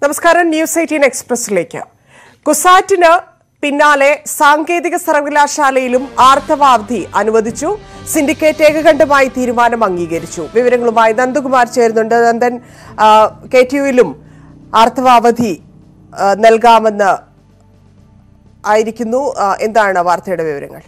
നമസ്കാരം news eighteen എക്സ്പ്രസിലേക്ക് കുസാറ്റിന് പിന്നാലെ സാങ്കേതിക സർവകലാശാലയിലും ആർത്തവാവധി അനുവദിച്ചു സിൻഡിക്കേറ്റ് ഏകകണ്ഠമായി തീരുമാനം അംഗീകരിച്ചു വിവരങ്ങളുമായി നന്ദകുമാർ ചേരുന്നുണ്ട് നന്ദൻ ആ, കെ ടി യുവിലും ആർത്തവാവധി ആ, നൽകാമെന്ന് ആയിരിക്കുന്നു ആ, എന്താണ് വാർത്തയുടെ വിവരങ്ങൾ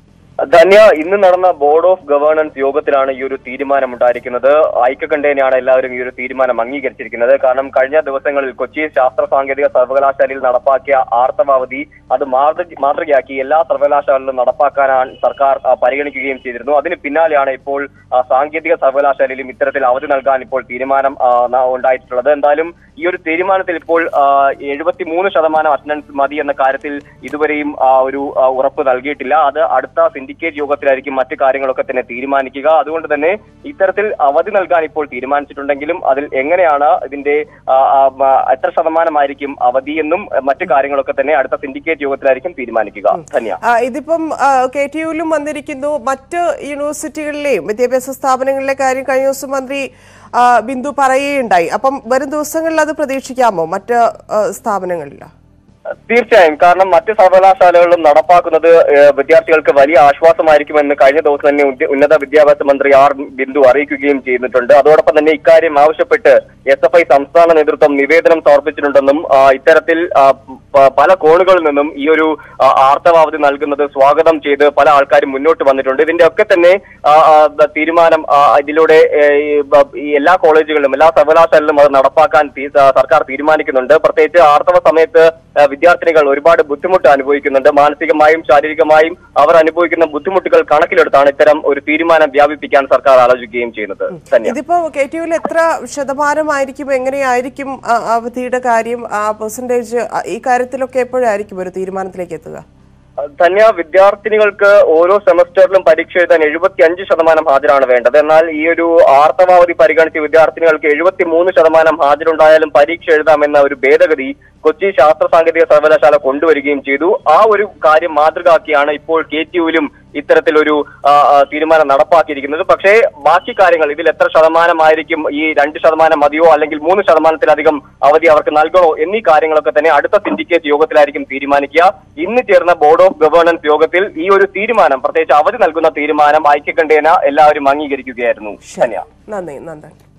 ധന്യ ഇന്ന് നടന്ന ബോർഡ് ഓഫ് ഗവേണൻസ് യോഗത്തിലാണ് ഈ ഒരു തീരുമാനം ഉണ്ടായിരിക്കുന്നത് ഐക്യകണ്ഠേനയാണ് എല്ലാവരും ഈ ഒരു തീരുമാനം അംഗീകരിച്ചിരിക്കുന്നത് കാരണം കഴിഞ്ഞ ദിവസങ്ങളിൽ കൊച്ചി ശാസ്ത്ര സാങ്കേതിക സർവകലാശാലയിൽ നടപ്പാക്കിയ ആർത്തവാവധി അത് മാതൃ- മാതൃകയാക്കി എല്ലാ സർവകലാശാലകളിലും നടപ്പാക്കാനാണ് സർക്കാർ ആ, പരിഗണിക്കുകയും ചെയ്തിരുന്നു അതിന് പിന്നാലെയാണ് ഇപ്പോൾ ആ, സാങ്കേതിക സർവകലാശാലയിലും ഇത്തരത്തിൽ അവധി നൽകാൻ ഇപ്പോൾ തീരുമാനം ആ, ന- ഉണ്ടായിട്ടുള്ളത് എന്തായാലും ഈ ഒരു തീരുമാനത്തിൽ ഇപ്പോൾ എഴുപത്തിമൂന്ന് ശതമാനം അറ്റൻഡൻസ് മതി എന്ന കാര്യത്തിൽ ഇതുവരെയും ആ, ഒരു ആ, ഉറപ്പ് നൽകിയിട്ടില്ല അത് അടുത്ത സിൻഡിക്കേറ്റ് യോഗത്തിലായിരിക്കും മറ്റു കാര്യങ്ങളൊക്കെ തന്നെ തീരുമാനിക്കുക അതുകൊണ്ട് തന്നെ ഇത്തരത്തിൽ അവധി നൽകാൻ ഇപ്പോൾ തീരുമാനിച്ചിട്ടുണ്ടെങ്കിലും അതിൽ എങ്ങനെയാണ് ഇതിന്റെ ആ, ആ, മ, എത്ര ശതമാനമായിരിക്കും അവധിയെന്നും മറ്റു കാര്യങ്ങളൊക്കെ തന്നെ അടുത്ത സിൻഡിക്കേറ്റ് യോഗത്തിലായിരിക്കും തീരുമാനിക്കുക ധന്യ ആ, ഇതിപ്പം കെ ടി യുവിലും വന്നിരിക്കുന്നു മറ്റ് യൂണിവേഴ്സിറ്റികളിലെയും വിദ്യാഭ്യാസ സ്ഥാപനങ്ങളിലെ കാര്യം കഴിഞ്ഞ ദിവസം മന്ത്രി ആ, ബിന്ദു പറയുകയുണ്ടായി അപ്പം വരും ദിവസങ്ങളിൽ അത് പ്രതീക്ഷിക്കാമോ മറ്റ് ആ, സ്ഥാപനങ്ങളിലോ തീർച്ചയായും കാരണം മറ്റ് സർവകലാശാലകളിലും നടപ്പാക്കുന്നത് ഏഹ്, വിദ്യാർത്ഥികൾക്ക് വലിയ ആശ്വാസമായിരിക്കുമെന്ന് കഴിഞ്ഞ ദിവസം തന്നെ ഉദ്യ- ഉന്നത വിദ്യാഭ്യാസ മന്ത്രി ആർ ബിന്ദു അറിയിക്കുകയും ചെയ്തിട്ടുണ്ട് അതോടൊപ്പം തന്നെ ഇക്കാര്യം ആവശ്യപ്പെട്ട് എസ് എഫ് ഐ സംസ്ഥാന നേതൃത്വം നിവേദനം സമർപ്പിച്ചിട്ടുണ്ടെന്നും ആ, ഇത്തരത്തിൽ ആ, പ- പല കോണുകളിൽ നിന്നും ഈ ഒരു ആ, ആർത്തവാവധി നൽകുന്നത് സ്വാഗതം ചെയ്ത് പല ആൾക്കാരും മുന്നോട്ട് വന്നിട്ടുണ്ട് ഇതിന്റെ ഒക്കെ തന്നെ ആ, ആ, ദ- തീരുമാനം ആ, ഇതിലൂടെ ഏഹ്, ഈ ബ- ഈ എല്ലാ കോളേജുകളിലും എല്ലാ സർവകലാശാലകളിലും അത് നടപ്പാക്കാൻ തീ- ആ, സർക്കാർ തീരുമാനിക്കുന്നുണ്ട് പ്രത്യേകിച്ച് ആർത്തവ സമയത്ത് ആ, വിദ്യാർത്ഥിനികൾ ഒരുപാട് ബുദ്ധിമുട്ട് അനുഭവിക്കുന്നുണ്ട് മാനസികമായും ശാരീരികമായും അവർ അനുഭവിക്കുന്ന ബുദ്ധിമുട്ടുകൾ കണക്കിലെടുത്താണ് ഇത്തരം ഒരു തീരുമാനം വ്യാപിപ്പിക്കാൻ സർക്കാർ ആലോചിക്കുകയും ചെയ്യുന്നത് തന്നെ ഇതിപ്പോ കെ ടി യുവിൽ എത്ര ശതമാനമായിരിക്കും എങ്ങനെയായിരിക്കും ആ, അവധിയുടെ കാര്യം ആ പെർസെന്റേജ് ഈ കാര്യത്തിലൊക്കെ എപ്പോഴായിരിക്കും ഒരു തീരുമാനത്തിലേക്ക് എത്തുക ധന്യ വിദ്യാർത്ഥിനികൾക്ക് ഓരോ സെമസ്റ്ററിലും പരീക്ഷ എഴുതാൻ എഴുപത്തി അഞ്ച് ശതമാനം ഹാജരാണ് വേണ്ടത് എന്നാൽ ഈ ഒരു ആർത്തവാവധി പരിഗണിച്ച് വിദ്യാർത്ഥിനികൾക്ക് എഴുപത്തി മൂന്ന് ശതമാനം ഹാജരുണ്ടായാലും പരീക്ഷ എഴുതാമെന്ന ഒരു ഭേദഗതി കൊച്ചി ശാസ്ത്ര സാങ്കേതിക സർവകലാശാല കൊണ്ടുവരികയും ചെയ്തു ആ ഒരു കാര്യം മാതൃകയാക്കിയാണ് ഇപ്പോൾ കെ ടി യുവിലും ഇത്തരത്തിലൊരു ആ, ആ, തീരുമാനം നടപ്പാക്കിയിരിക്കുന്നത് പക്ഷേ ബാക്കി കാര്യങ്ങൾ ഇതിൽ എത്ര ശതമാനമായിരിക്കും ഈ രണ്ട് ശതമാനം മതിയോ അല്ലെങ്കിൽ മൂന്ന് ശതമാനത്തിലധികം അവധി അവർക്ക് നൽകണോ എന്നീ കാര്യങ്ങളൊക്കെ തന്നെ അടുത്ത സിൻഡിക്കേറ്റ് യോഗത്തിലായിരിക്കും തീരുമാനിക്കുക ഇന്ന് ചേർന്ന ബോർഡ് ഓഫ് ഗവേണൻസ് യോഗത്തിൽ ഈ ഒരു തീരുമാനം പ്രത്യേകിച്ച് അവധി നൽകുന്ന തീരുമാനം ഐക്യകണ്ഠേന എല്ലാവരും അംഗീകരിക്കുകയായിരുന്നു ധന്യ നന്ദി നന്ദൻ